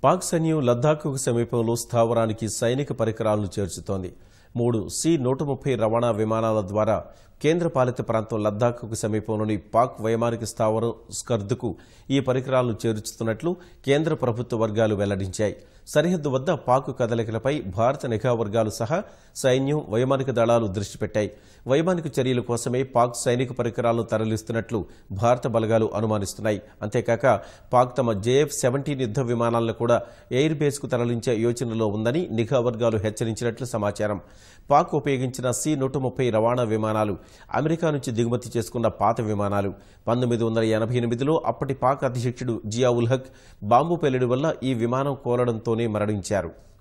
పాక్ సైన్యం లద్దాఖ్కు సమీపంలో స్థావరానికి సైనిక పరికరాలను చేర్చుతోంది మూడు సి నూట ముప్పై రవాణా విమానాల ద్వారా కేంద్ర పాలిత ప్రాంతం లద్దాఖ్కు సమీపంలోని పాక్ వైమానిక స్థావరం స్కర్దుకు ఈ పరికరాలను చేర్చుతున్నట్లు కేంద్ర ప్రభుత్వ వర్గాలు వెల్లడించాయి సరిహద్దు వద్ద పాక్ కదలికలపై భారత నిఘా వర్గాలు సహా సైన్యం వైమానిక దళాలు దృష్టి పెట్టాయి వైమానిక చర్యల కోసమే పాక్ సైనిక పరికరాలను తరలిస్తున్నట్లు భారత బలగాలు అనుమానిస్తున్నాయి అంతేకాక పాక్ తమ జేఎఫ్ సెవెంటీన్ యుద్ధ విమానాలను కూడా ఎయిర్ బేస్కు తరలించే యోచనలో ఉందని నిఘా వర్గాలు హెచ్చరించినట్లు సమాచారం పాక్ ఉపయోగించిన సి నూట ముప్పై రవాణా విమానాలు అమెరికా నుంచి దిగుమతి చేసుకున్న పాత విమానాలు పంతొమ్మిది వందల ఎనభై ఎనిమిదిలో అప్పటి పాక్ అధ్యక్షుడు జియా ఉల్ హక్ బాంబు పేలుడు వల్ల ఈ విమానం కోలడంతోనే మరణించారు